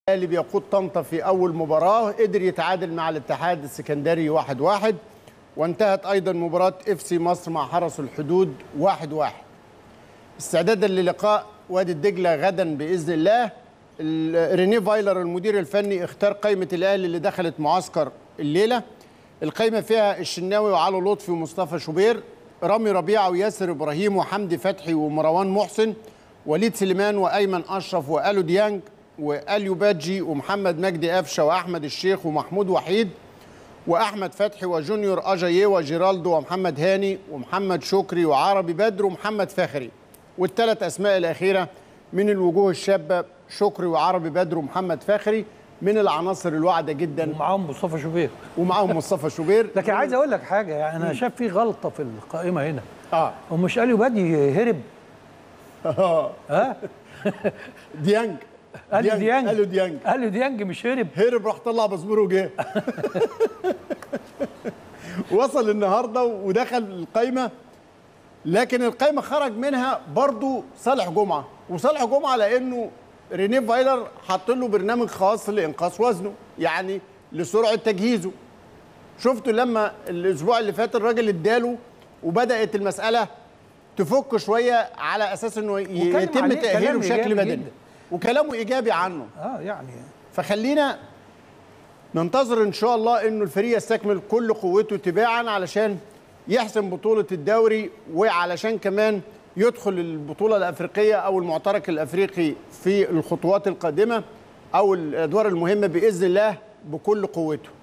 الاهلي بيقود طنطا في اول مباراه قدر يتعادل مع الاتحاد السكندري 1-1 واحد واحد. وانتهت ايضا مباراه اف سي مصر مع حرس الحدود 1-1 واحد واحد. استعدادا للقاء وادي الدجله غدا باذن الله ريني فايلر المدير الفني اختار قائمه الاهلي اللي دخلت معسكر الليله القائمه فيها الشناوي وعلي لطفي ومصطفى شوبير رامي ربيعه وياسر ابراهيم وحمدي فتحي ومروان محسن وليد سليمان وايمن اشرف والو ديانج واليو بادجي ومحمد مجدي قفشه واحمد الشيخ ومحمود وحيد واحمد فتحي وجونيور اجاييه وجيرالدو ومحمد هاني ومحمد شكري وعربي بدر ومحمد فخري والثلاث اسماء الاخيره من الوجوه الشابه شكري وعربي بدر ومحمد فخري من العناصر الواعده جدا ومعاهم مصطفى شوبير ومعاهم مصطفى شوبير لكن عايز اقول لك حاجه يعني انا شايف في غلطه في القائمه هنا اه ومش اليو بادي هرب اه ها ديانج اليو ديانج اليو ديانج اليو ديانج مش هرب هرب راح طلع باسبور وجه وصل النهارده ودخل القايمه لكن القايمه خرج منها برضو صالح جمعه وصالح جمعه لانه رينيه فايلر حط له برنامج خاص لانقاص وزنه يعني لسرعه تجهيزه شفتوا لما الاسبوع اللي فات الراجل اداله وبدات المساله تفك شويه على اساس انه وكلم يتم عليه تاهيله كلام بشكل إيجابي بدني جدا. وكلامه ايجابي عنه اه يعني فخلينا ننتظر ان شاء الله انه الفريق يستكمل كل قوته تباعا علشان يحسم بطوله الدوري وعلشان كمان يدخل البطوله الافريقيه او المعترك الافريقي في الخطوات القادمه او الادوار المهمه باذن الله بكل قوته